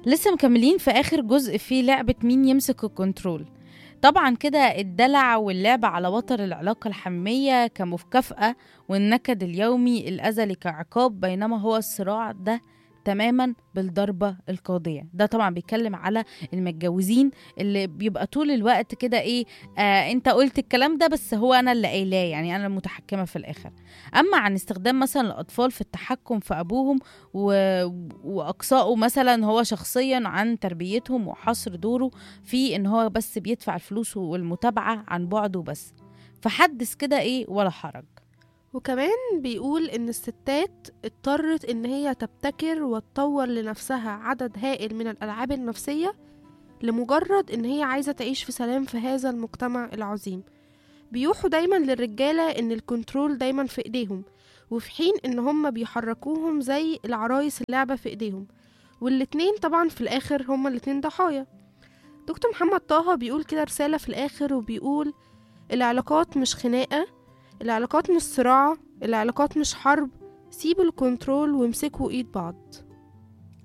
لسه مكملين في آخر جزء فيه لعبة مين يمسك الكنترول طبعا كده الدلع واللعب على وتر العلاقة الحمية كمكافأة والنكد اليومي الأزلي كعقاب بينما هو الصراع ده تماما بالضربة القاضية ده طبعا بيتكلم على المتجوزين اللي بيبقى طول الوقت كده ايه آه انت قلت الكلام ده بس هو انا اللي قايلاه يعني انا المتحكمة في الاخر اما عن استخدام مثلا الاطفال في التحكم في ابوهم و... واقصائه مثلا هو شخصيا عن تربيتهم وحصر دوره في ان هو بس بيدفع الفلوس والمتابعة عن بعده بس فحدث كده ايه ولا حرج وكمان بيقول ان الستات اضطرت ان هي تبتكر وتطور لنفسها عدد هائل من الالعاب النفسيه لمجرد ان هي عايزه تعيش في سلام في هذا المجتمع العظيم بيوحوا دايما للرجاله ان الكنترول دايما في ايديهم وفي حين ان هم بيحركوهم زي العرايس اللعبه في ايديهم والاتنين طبعا في الاخر هما الاتنين ضحايا دكتور محمد طه بيقول كده رساله في الاخر وبيقول العلاقات مش خناقه العلاقات مش صراع العلاقات مش حرب سيبوا الكنترول وامسكوا ايد بعض